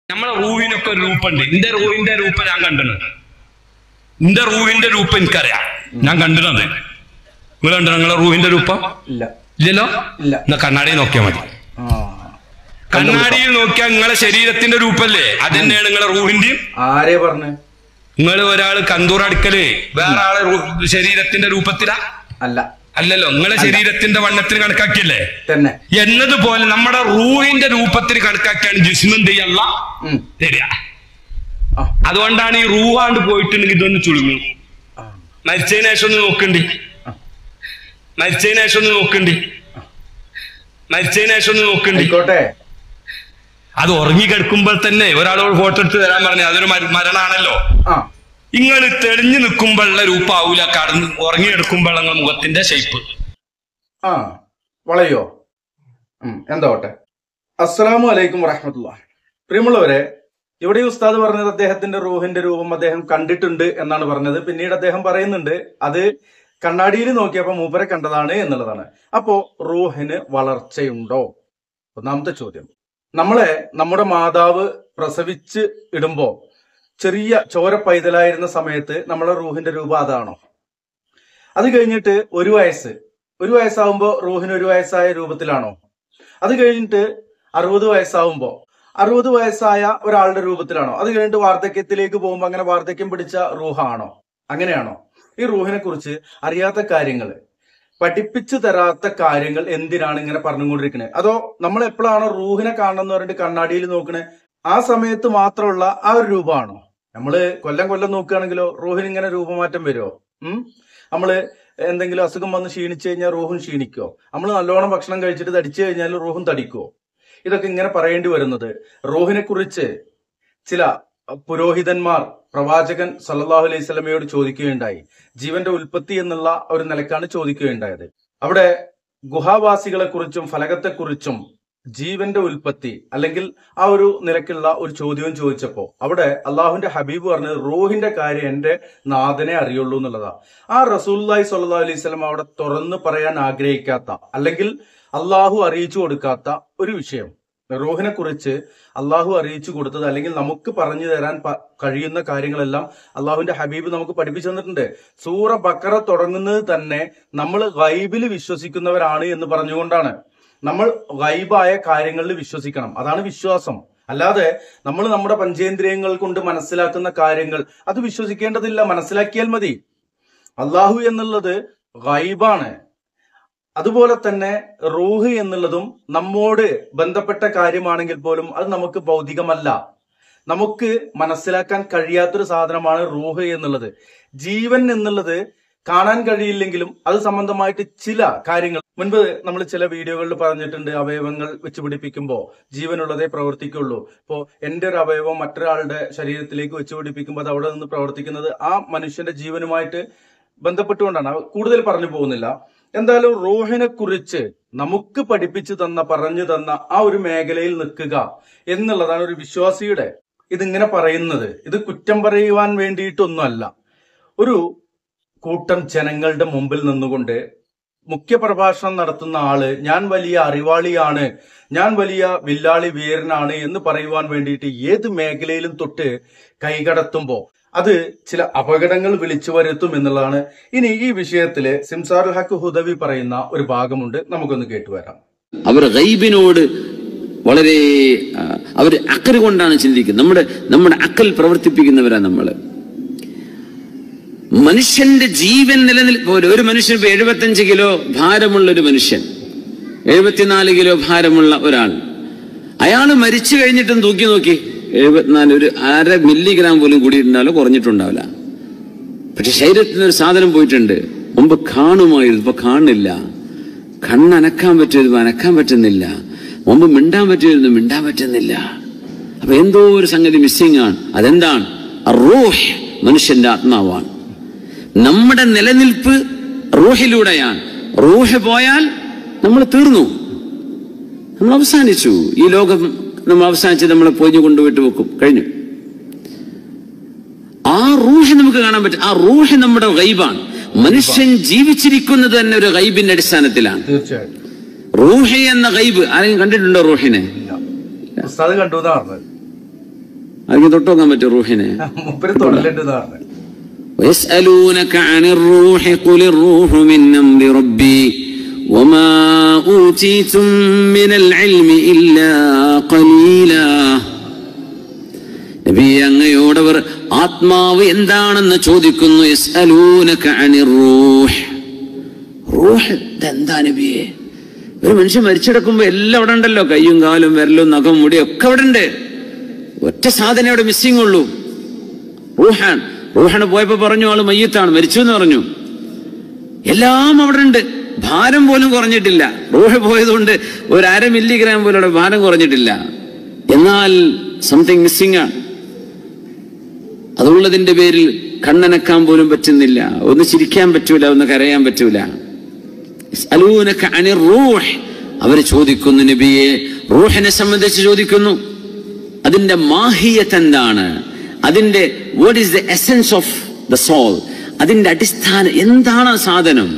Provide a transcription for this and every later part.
നമ്മളെ റൂഹിനൊക്കെ ഒരു രൂപമുണ്ട് എന്റെ റൂഹിന്റെ രൂപം ഞാൻ കണ്ടണ് എന്റെ റൂഹിന്റെ രൂപം എനിക്കറിയാം ഞാൻ കണ്ടിരുന്നത് നിങ്ങൾ കണ്ടു നിങ്ങളെ റൂഹിന്റെ രൂപം ഇല്ല ഇല്ലല്ലോ ഇല്ല. എന്നാ കണ്ണാടിയിൽ നോക്കിയാൽ മതി ആ കണ്ണാടിയിൽ നോക്കിയാൽ നിങ്ങളെ ശരീരത്തിന്റെ രൂപല്ലേ അത് തന്നെയാണ് നിങ്ങളെ റൂഹിന്റെയും ആരെ പറഞ്ഞ് നിങ്ങൾ ഒരാള് കന്തൂർ അടുക്കല് വേറെ ആളെ റൂ- ശരീരത്തിന്റെ രൂപത്തിലാ അല്ല അല്ലല്ലോ നിങ്ങളെ ശരീരത്തിന്റെ വണ്ണത്തിന് കണക്കാക്കിയല്ലേ തന്നെ എന്നതുപോലെ നമ്മുടെ റൂഹിന്റെ രൂപത്തിന് കണക്കാക്കിയാണ് ജിസ്മം ചെയ്യല്ല ഉം. തരിക ആ അതുകൊണ്ടാണ് ഈ റൂഹാണ്ട് പോയിട്ടുണ്ടെങ്കിൽ ഇതൊന്ന് ചുളുങ്ങും ആ മരിച്ചതിന് ശേഷം ഒന്ന് നോക്കണ്ടി ആ. മരിച്ചതിന് ശേഷം ഒന്ന് നോക്കണ്ടി മരിച്ചതിന് ശേഷം ഒന്ന് നോക്കണ്ടി ആയിക്കോട്ടെ അത് ഉറങ്ങി കിടക്കുമ്പോൾ തന്നെ ഒരാളോട് ഫോട്ടോ എടുത്ത് തരാൻ പറഞ്ഞു അതൊരു മര- മരണാണല്ലോ ആ നിങ്ങൾ തെളിഞ്ഞു നിൽക്കുമ്പോഴുള്ള രൂപാവൂല കടന്ന് ഉറങ്ങിയെടുക്കുമ്പോഴുള്ള മുഖത്തിന്റെ ഷേപ്പ് ആ വളയോ ഉം, എന്താവട്ടെ അസ്സലാമു അലൈക്കും വറഹമത്തുള്ള പ്രിയമുള്ളവരെ ഇവിടെ ഈ ഉസ്താദ് പറഞ്ഞത് അദ്ദേഹത്തിന്റെ റൂഹിന്റെ രൂപം അദ്ദേഹം കണ്ടിട്ടുണ്ട് എന്നാണ് പറഞ്ഞത് പിന്നീട് അദ്ദേഹം പറയുന്നുണ്ട് അത് കണ്ണാടിയിൽ നോക്കിയപ്പോ മൂപ്പരെ കണ്ടതാണ് എന്നുള്ളതാണ് അപ്പോ റൂഹിന് വളർച്ചയുണ്ടോ ഒന്നാമത്തെ ചോദ്യം നമ്മളെ നമ്മുടെ മാതാവ് പ്രസവിച്ച് ഇടുമ്പോ ചെറിയ ചോര പൈതലായിരുന്ന സമയത്ത് നമ്മളെ റൂഹിന്റെ രൂപം അതാണോ അത് കഴിഞ്ഞിട്ട് ഒരു വയസ്സ് ഒരു വയസ്സാവുമ്പോ റൂഹിന് ഒരു വയസ്സായ രൂപത്തിലാണോ അത് കഴിഞ്ഞിട്ട് അറുപത് വയസ്സാവുമ്പോ അറുപത് വയസ്സായ ഒരാളുടെ രൂപത്തിലാണോ അത് കഴിഞ്ഞിട്ട് വാർദ്ധക്യത്തിലേക്ക് പോകുമ്പോൾ അങ്ങനെ വാർദ്ധക്യം പിടിച്ച റൂഹാണോ അങ്ങനെയാണോ ഈ റൂഹിനെ കുറിച്ച് അറിയാത്ത കാര്യങ്ങൾ പഠിപ്പിച്ചു തരാത്ത കാര്യങ്ങൾ എന്തിനാണ് ഇങ്ങനെ പറഞ്ഞുകൊണ്ടിരിക്കുന്നത് അതോ നമ്മൾ എപ്പോഴാണോ റൂഹിനെ കാണണമെന്ന് പറഞ്ഞിട്ട് കണ്ണാടിയിൽ നോക്കണേ ആ സമയത്ത് മാത്രമുള്ള ആ ഒരു രൂപമാണോ നമ്മള് കൊല്ലം കൊല്ലം നോക്കുകയാണെങ്കിലോ റൂഹിന് ഇങ്ങനെ രൂപമാറ്റം വരുമോ ഉം നമ്മള് എന്തെങ്കിലും അസുഖം വന്ന് ക്ഷീണിച്ചു കഴിഞ്ഞാൽ റൂഹും ക്ഷീണിക്കോ നമ്മൾ നല്ലോണം ഭക്ഷണം കഴിച്ചിട്ട് തടിച്ചു കഴിഞ്ഞാൽ റൂഹും തടിക്കോ ഇതൊക്കെ ഇങ്ങനെ പറയേണ്ടി വരുന്നത് റൂഹിനെ കുറിച്ച് ചില പുരോഹിതന്മാർ പ്രവാചകൻ സല്ലല്ലാഹു അലൈഹി സ്വലമയോട് ചോദിക്കുകയുണ്ടായി ജീവന്റെ ഉൽപ്പത്തി എന്നുള്ള ഒരു നിലക്കാണ് ചോദിക്കുകയുണ്ടായത് അവിടെ ഗുഹാവാസികളെ കുറിച്ചും ഫലകത്തെക്കുറിച്ചും ജീവന്റെ ഉൽപ്പത്തി അല്ലെങ്കിൽ ആ ഒരു നിലക്കുള്ള ഒരു ചോദ്യവും ചോദിച്ചപ്പോ അവിടെ അള്ളാഹുവിന്റെ ഹബീബ് പറഞ്ഞത് റൂഹിന്റെ കാര്യം എന്റെ നാഥനെ അറിയുള്ളൂ എന്നുള്ളതാ ആ റസൂല്ലായി സല്ലാ അലൈഹി സ്വലം അവിടെ തുറന്നു പറയാൻ ആഗ്രഹിക്കാത്ത അല്ലെങ്കിൽ അള്ളാഹു അറിയിച്ചു കൊടുക്കാത്ത ഒരു വിഷയം റൂഹിനെ കുറിച്ച് അള്ളാഹു അറിയിച്ചു കൊടുത്തത് അല്ലെങ്കിൽ നമുക്ക് പറഞ്ഞു തരാൻ പ- കഴിയുന്ന കാര്യങ്ങളെല്ലാം അള്ളാഹുവിന്റെ ഹബീബ് നമുക്ക് പഠിപ്പിച്ചു തന്നിട്ടുണ്ട് സൂറ ബക്കറ തുടങ്ങുന്നത് തന്നെ നമ്മൾ ഗൈബിൽ വിശ്വസിക്കുന്നവരാണ് എന്ന് പറഞ്ഞുകൊണ്ടാണ് നമ്മൾ ഗൈബായ കാര്യങ്ങളിൽ വിശ്വസിക്കണം അതാണ് വിശ്വാസം അല്ലാതെ നമ്മൾ നമ്മുടെ പഞ്ചേന്ദ്രിയങ്ങൾ കൊണ്ട് മനസ്സിലാക്കുന്ന കാര്യങ്ങൾ അത് വിശ്വസിക്കേണ്ടതില്ല മനസ്സിലാക്കിയാൽ മതി അള്ളാഹു എന്നുള്ളത് ഗൈബാണ് അതുപോലെ തന്നെ റൂഹ് എന്നുള്ളതും നമ്മോട് ബന്ധപ്പെട്ട കാര്യമാണെങ്കിൽ പോലും അത് നമുക്ക് ഭൗതികമല്ല നമുക്ക് മനസ്സിലാക്കാൻ കഴിയാത്തൊരു സാധനമാണ് റൂഹ് എന്നുള്ളത് ജീവൻ എന്നുള്ളത് കാണാൻ കഴിയില്ലെങ്കിലും അത് സംബന്ധമായിട്ട് ചില കാര്യങ്ങൾ മുൻപ് നമ്മൾ ചില വീഡിയോകളിൽ പറഞ്ഞിട്ടുണ്ട് അവയവങ്ങൾ വെച്ച് പിടിപ്പിക്കുമ്പോൾ ജീവനുള്ളതേ പ്രവർത്തിക്കുള്ളൂ ഇപ്പോൾ എന്റെ ഒരു അവയവം മറ്റൊരാളുടെ ശരീരത്തിലേക്ക് വെച്ച് പിടിപ്പിക്കുമ്പോൾ അത് അവിടെ നിന്ന് പ്രവർത്തിക്കുന്നത് ആ മനുഷ്യന്റെ ജീവനുമായിട്ട് ബന്ധപ്പെട്ടുകൊണ്ടാണ് അവ കൂടുതൽ പറഞ്ഞു പോകുന്നില്ല എന്തായാലും റൂഹിനെ കുറിച്ച് നമുക്ക് പഠിപ്പിച്ചു തന്ന പറഞ്ഞു തന്ന ആ ഒരു മേഖലയിൽ നിൽക്കുക എന്നുള്ളതാണ് ഒരു വിശ്വാസിയുടെ ഇതിങ്ങനെ പറയുന്നത് ഇത് കുറ്റം പറയുവാൻ വേണ്ടിയിട്ടൊന്നുമല്ല ഒരു കൂട്ടം ജനങ്ങളുടെ മുമ്പിൽ നിന്നുകൊണ്ട് മുഖ്യ പ്രഭാഷണം നടത്തുന്ന ആള് ഞാൻ വലിയ അറിവാളിയാണ് ഞാൻ വലിയ വില്ലാളി വീരനാണ് എന്ന് പറയുവാൻ വേണ്ടിയിട്ട് ഏത് മേഖലയിലും തൊട്ട് കൈകടത്തുമ്പോ അത് ചില അപകടങ്ങൾ വിളിച്ചു വരുത്തും എന്നുള്ളതാണ് ഇനി ഈ വിഷയത്തില് സിംസാറുൽ ഹക്ക് ഹുദവി പറയുന്ന ഒരു ഭാഗമുണ്ട് നമുക്കൊന്ന് കേട്ടുവരാം അവർ ഗൈബിനോട് വളരെ ആ, അവർ അക്കൽ കൊണ്ടാണ് ചിന്തിക്കുന്നത് നമ്മുടെ നമ്മുടെ അക്കൽ പ്രവർത്തിപ്പിക്കുന്നവരാ നമ്മള് മനുഷ്യന്റെ ജീവൻ നിലനിൽ ഒരു ഒരു മനുഷ്യൻ ഇപ്പൊ എഴുപത്തഞ്ച് കിലോ ഭാരമുള്ള ഒരു മനുഷ്യൻ എഴുപത്തിനാല് കിലോ ഭാരമുള്ള ഒരാൾ അയാൾ മരിച്ചു കഴിഞ്ഞിട്ടും തൂക്കി നോക്കി എഴുപത്തിനാല് ഒരു അര മില്ലിഗ്രാം പോലും കൂടിയിട്ടുണ്ടാവില്ല കുറഞ്ഞിട്ടുണ്ടാവില്ല പക്ഷെ ശരീരത്തിൽ നിന്ന് ഒരു സാധനം പോയിട്ടുണ്ട് മുമ്പ് കാണുമായിരുന്നു ഇപ്പൊ കാണില്ല കണ്ണനക്കാൻ പറ്റുമായിരുന്നു അനക്കാൻ പറ്റുന്നില്ല മുമ്പ് മിണ്ടാൻ പറ്റുമായിരുന്നു മിണ്ടാൻ പറ്റുന്നില്ല അപ്പൊ എന്തോ ഒരു സംഗതി മിസ്സിംഗ് ആണ് അതെന്താണ് റൂഹ് മനുഷ്യന്റെ ആത്മാവാണ് നമ്മുടെ നിലനിൽപ്പ് റൂഹിലൂടെയാണ് റൂഹ് പോയാൽ നമ്മൾ തീർന്നു നമ്മൾ അവസാനിച്ചു ഈ ലോകം നമ്മൾ അവസാനിച്ച് നമ്മളെ പൊഞ്ഞു കൊണ്ടുപോയിട്ട് വെക്കും കഴിഞ്ഞു ആ റൂഹ് നമുക്ക് കാണാൻ പറ്റും ആ റൂഹ് നമ്മുടെ ഗൈബാണ് മനുഷ്യൻ ജീവിച്ചിരിക്കുന്നത് തന്നെ ഒരു ഗൈബിന്റെ അടിസ്ഥാനത്തിലാണ് തീർച്ചയായും റൂഹ് എന്ന ഗൈബ് ആരെങ്കിലും കണ്ടിട്ടുണ്ടോ റൂഹിനെ ഇല്ല ഉസ്താദ് കണ്ടു എന്നാ പറഞ്ഞത് ആർക്ക് തൊട്ടുനോക്കാൻ പറ്റും റൂഹിനെ മുപ്പര് തൊടലുണ്ട് എന്ന് പറഞ്ഞു ويسألونك عن الروح قل الروح من أمر ربي وما أوتيتم من العلم إلا قليلا നബി അങ്ങയോടവർ ആത്മാവ് എന്താണെന്ന് ചോദിക്കുന്നു യസ്അലൂനക അനിർ റൂഹ് റൂഹ് ഇതെന്താ നബിയെ ഒരു മനുഷ്യൻ മരിച്ചെടുക്കുമ്പോ എല്ലാം അവിടെ ഉണ്ടല്ലോ കയ്യും കാലും വിരലും നഖം മുടിയും ഒക്കെ അവിടെ ഉണ്ട് ഒറ്റ സാധനം അവിടെ മിസ്സിംഗ് ഉള്ളൂ റൂഹാൻ റൂഹാണ് പോയപ്പോ പറഞ്ഞു ആള് മയ്യത്താണ് മരിച്ചു എന്ന് പറഞ്ഞു എല്ലാം അവിടെ ഉണ്ട് ഭാരം പോലും കുറഞ്ഞിട്ടില്ല റൂഹ് പോയതുകൊണ്ട് ഒരു അര മില്ലിഗ്രാം പോലും അവിടെ ഭാരം കുറഞ്ഞിട്ടില്ല എന്നാൽ സംതിങ് മിസ്സിംഗ് ആണ് അതുള്ളതിന്റെ പേരിൽ കണ്ണനക്കാൻ പോലും പറ്റുന്നില്ല ഒന്ന് ചിരിക്കാൻ പറ്റൂല ഒന്ന് കരയാൻ പറ്റൂല യസ്അലൂനക അനിർ റൂഹ് അവര് ചോദിക്കുന്നു നബിയെ റൂഹിനെ സംബന്ധിച്ച് ചോദിക്കുന്നു അതിന്റെ മാഹിയത്ത് എന്താണ് അതിന്റെ what is the essence of the soul അതിന്റെ അടിസ്ഥാനം എന്താണ് ആ സാധനം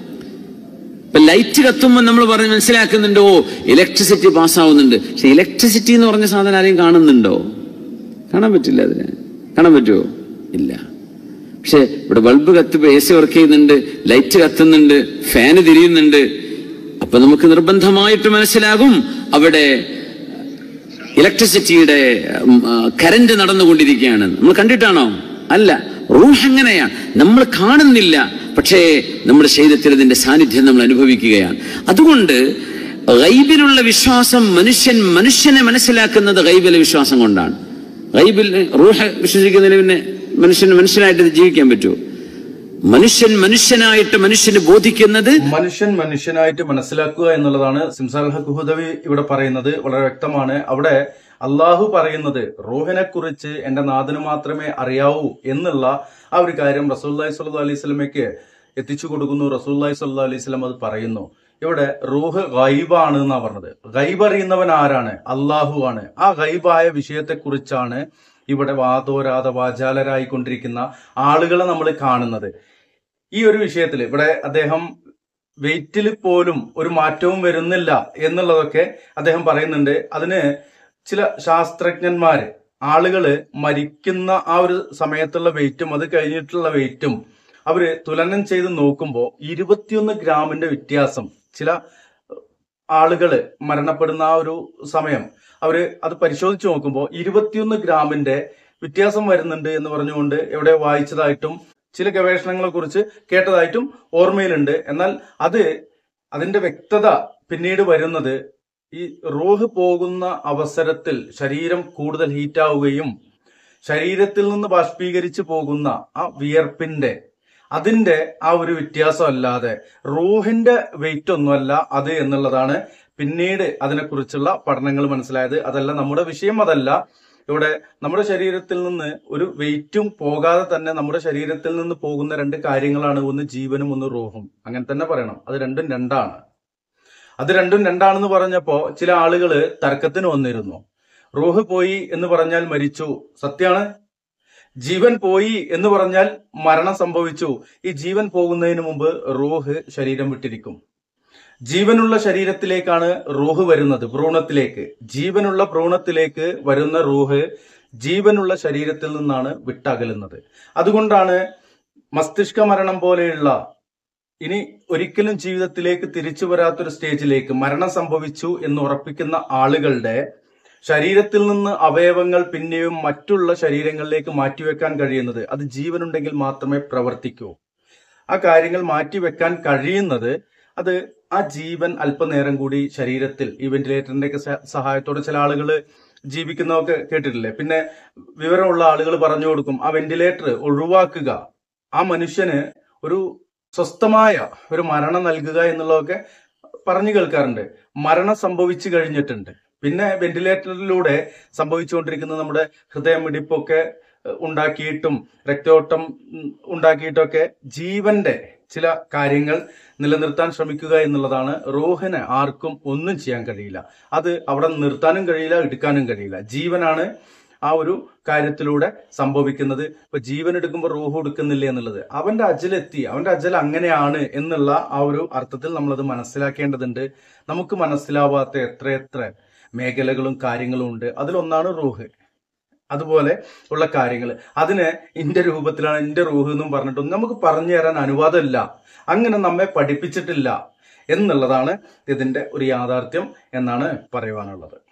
ഇപ്പൊ ലൈറ്റ് കത്തുമ്പോൾ നമ്മൾ പറഞ്ഞ് മനസ്സിലാക്കുന്നുണ്ടോ ഇലക്ട്രിസിറ്റി പാസ്സാവുന്നുണ്ട് പക്ഷെ ഇലക്ട്രിസിറ്റി എന്ന് പറഞ്ഞ സാധനം ആരെയും കാണുന്നുണ്ടോ കാണാൻ പറ്റില്ല അതിന് കാണാൻ പറ്റുമോ ഇല്ല പക്ഷെ ഇവിടെ ബൾബ് കത്തുമ്പോ എ സി വർക്ക് ചെയ്യുന്നുണ്ട് ലൈറ്റ് കത്തുന്നുണ്ട് ഫാന് തിരിയുന്നുണ്ട് അപ്പൊ നമുക്ക് നിർബന്ധമായിട്ട് മനസ്സിലാകും അവിടെ ഇലക്ട്രിസിറ്റിയുടെ കരന്റ് നടന്നുകൊണ്ടിരിക്കുകയാണ് നമ്മൾ കണ്ടിട്ടാണോ അല്ല റൂഹ് എങ്ങനെയാണ് നമ്മൾ കാണുന്നില്ല പക്ഷേ നമ്മുടെ ശരീരത്തിൽ ഇതിന്റെ സാന്നിധ്യം നമ്മൾ അനുഭവിക്കുകയാണ് അതുകൊണ്ട് ഗൈബിലുള്ള വിശ്വാസം മനുഷ്യൻ മനുഷ്യനെ മനസ്സിലാക്കുന്നത് ഗൈബിലെ വിശ്വാസം കൊണ്ടാണ് ഗൈബിൽ റൂഹ് വിശ്വസിക്കുന്നതിന് പിന്നെ മനുഷ്യന് മനുഷ്യനായിട്ട് ജീവിക്കാൻ പറ്റുമോ മനുഷ്യൻ മനുഷ്യനായിട്ട് മനുഷ്യന് ബോധിക്കുന്നത് മനുഷ്യൻ മനുഷ്യനായിട്ട് മനസ്സിലാക്കുക എന്നുള്ളതാണ് സിംസാൽ ഹക്ക് ഹുദവി ഇവിടെ പറയുന്നത് വളരെ വ്യക്തമാണ് അവിടെ അള്ളാഹു പറയുന്നത് റൂഹിനെ കുറിച്ച് എന്റെ നാഥന് മാത്രമേ അറിയാവൂ എന്നുള്ള ആ ഒരു കാര്യം റസൂല്ലായി സല്ലു അലൈഹി സ്വലമയ്ക്ക് എത്തിച്ചു കൊടുക്കുന്നു റസൂല്ലായി സല്ലു അലൈഹി സ്വലം അത് പറയുന്നു ഇവിടെ റൂഹ് ഗൈബാണ് എന്നാ പറഞ്ഞത് ഗൈബ് അറിയുന്നവൻ ആരാണ് അള്ളാഹു ആണ് ആ ഗൈബായ വിഷയത്തെക്കുറിച്ചാണ് ഇവിടെ വാതോരാത വാചാലരായിക്കൊണ്ടിരിക്കുന്ന ആളുകളെ നമ്മൾ കാണുന്നത് ഈ ഒരു വിഷയത്തിൽ ഇവിടെ അദ്ദേഹം വെയിറ്റിൽ പോലും ഒരു മാറ്റവും വരുന്നില്ല എന്നുള്ളതൊക്കെ അദ്ദേഹം പറയുന്നുണ്ട് അതിന് ചില ശാസ്ത്രജ്ഞന്മാര് ആളുകള് മരിക്കുന്ന ആ ഒരു സമയത്തുള്ള വെയിറ്റും അത് കഴിഞ്ഞിട്ടുള്ള വെയിറ്റും അവര് തുലനം ചെയ്ത് നോക്കുമ്പോൾ ഇരുപത്തിയൊന്ന് ഗ്രാമിന്റെ വ്യത്യാസം ചില ആളുകള് മരണപ്പെടുന്ന ആ ഒരു സമയം അവര് അത് പരിശോധിച്ച് നോക്കുമ്പോൾ ഇരുപത്തിയൊന്ന് ഗ്രാമിന്റെ വ്യത്യാസം വരുന്നുണ്ട് എന്ന് പറഞ്ഞുകൊണ്ട് എവിടെ വായിച്ചതായിട്ടും ചില ഗവേഷണങ്ങളെ കുറിച്ച് കേട്ടതായിട്ടും ഓർമ്മയിലുണ്ട് എന്നാൽ അത് അതിന്റെ വ്യക്തത പിന്നീട് വരുന്നത് ഈ റൂഹ് പോകുന്ന അവസരത്തിൽ ശരീരം കൂടുതൽ ഹീറ്റാവുകയും ശരീരത്തിൽ നിന്ന് ബാഷ്പീകരിച്ച് പോകുന്ന ആ വിയർപ്പിന്റെ അതിന്റെ ആ ഒരു വ്യത്യാസം അല്ലാതെ റൂഹിന്റെ വെയിറ്റ് ഒന്നുമല്ല അത് എന്നുള്ളതാണ് പിന്നീട് അതിനെക്കുറിച്ചുള്ള പഠനങ്ങൾ മനസ്സിലായത് അതല്ല നമ്മുടെ വിഷയം അതല്ല ഇവിടെ നമ്മുടെ ശരീരത്തിൽ നിന്ന് ഒരു വെയിറ്റും പോകാതെ തന്നെ നമ്മുടെ ശരീരത്തിൽ നിന്ന് പോകുന്ന രണ്ട് കാര്യങ്ങളാണ് ഒന്ന് ജീവനും ഒന്ന് റൂഹും അങ്ങനെ തന്നെ പറയണം അത് രണ്ടും രണ്ടാണ് അത് രണ്ടും രണ്ടാണെന്ന് പറഞ്ഞപ്പോ ചില ആളുകള് തർക്കത്തിന് വന്നിരുന്നു റൂഹ് പോയി എന്ന് പറഞ്ഞാൽ മരിച്ചു സത്യാണ് ജീവൻ പോയി എന്ന് പറഞ്ഞാൽ മരണം സംഭവിച്ചു ഈ ജീവൻ പോകുന്നതിന് മുമ്പ് റൂഹ് ശരീരം വിട്ടിരിക്കും ജീവനുള്ള ശരീരത്തിലേക്കാണ് റൂഹ് വരുന്നത് ഭ്രൂണത്തിലേക്ക് ജീവനുള്ള ഭ്രൂണത്തിലേക്ക് വരുന്ന റൂഹ് ജീവനുള്ള ശരീരത്തിൽ നിന്നാണ് വിട്ടകലുന്നത് അതുകൊണ്ടാണ് മസ്തിഷ്ക മരണം പോലെയുള്ള ഇനി ഒരിക്കലും ജീവിതത്തിലേക്ക് തിരിച്ചു വരാത്തൊരു സ്റ്റേജിലേക്ക് മരണം സംഭവിച്ചു എന്ന് ഉറപ്പിക്കുന്ന ആളുകളുടെ ശരീരത്തിൽ നിന്ന് അവയവങ്ങൾ പിന്നെയും മറ്റുള്ള ശരീരങ്ങളിലേക്ക് മാറ്റിവെക്കാൻ കഴിയുന്നത് അത് ജീവനുണ്ടെങ്കിൽ മാത്രമേ പ്രവർത്തിക്കൂ ആ കാര്യങ്ങൾ മാറ്റിവെക്കാൻ കഴിയുന്നത് അത് ആ ജീവൻ അല്പനേരം കൂടി ശരീരത്തിൽ ഈ വെന്റിലേറ്ററിന്റെ ഒക്കെ സഹായത്തോടെ ചില ആളുകൾ ജീവിക്കുന്നതൊക്കെ കേട്ടിട്ടില്ലേ പിന്നെ വിവരമുള്ള ആളുകൾ പറഞ്ഞു കൊടുക്കും ആ വെന്റിലേറ്റർ ഒഴിവാക്കുക ആ മനുഷ്യന് ഒരു സ്വസ്ഥമായ ഒരു മരണം നൽകുക എന്നുള്ളതൊക്കെ പറഞ്ഞു കേൾക്കാറുണ്ട് മരണം സംഭവിച്ചു കഴിഞ്ഞിട്ടുണ്ട് പിന്നെ വെന്റിലേറ്ററിലൂടെ സംഭവിച്ചുകൊണ്ടിരിക്കുന്ന നമ്മുടെ ഹൃദയമിടിപ്പൊക്കെ ഏഹ്, ഉണ്ടാക്കിയിട്ടും രക്തയോട്ടം ഉം, ഉണ്ടാക്കിയിട്ടൊക്കെ ജീവന്റെ ചില കാര്യങ്ങൾ നിലനിർത്താൻ ശ്രമിക്കുക എന്നുള്ളതാണ് റോഹിന് ആർക്കും ഒന്നും ചെയ്യാൻ കഴിയില്ല അത് അവിടെ നിർത്താനും കഴിയില്ല എടുക്കാനും കഴിയില്ല ജീവനാണ് ആ ഒരു കാര്യത്തിലൂടെ സംഭവിക്കുന്നത് ഇപ്പൊ ജീവൻ എടുക്കുമ്പോൾ റൂഹ് എടുക്കുന്നില്ല എന്നുള്ളത് അവന്റെ അജലെത്തി അവന്റെ അജൽ അങ്ങനെയാണ് എന്നുള്ള ആ ഒരു അർത്ഥത്തിൽ നമ്മളത് മനസ്സിലാക്കേണ്ടതുണ്ട് നമുക്ക് മനസ്സിലാവാത്ത എത്രയെത്ര മേഖലകളും കാര്യങ്ങളും ഉണ്ട് അതിലൊന്നാണ് റൂഹ് അതുപോലെ ഉള്ള കാര്യങ്ങൾ അതിന് ഇന്റെ രൂപത്തിലാണ് ഇന്റെ റൂഹ് എന്നും പറഞ്ഞിട്ടൊന്നും നമുക്ക് പറഞ്ഞു തരാൻ അനുവാദമില്ല അങ്ങനെ നമ്മെ പഠിപ്പിച്ചിട്ടില്ല എന്നുള്ളതാണ് ഇതിന്റെ ഒരു യാഥാർത്ഥ്യം എന്നാണ് പറയുവാനുള്ളത്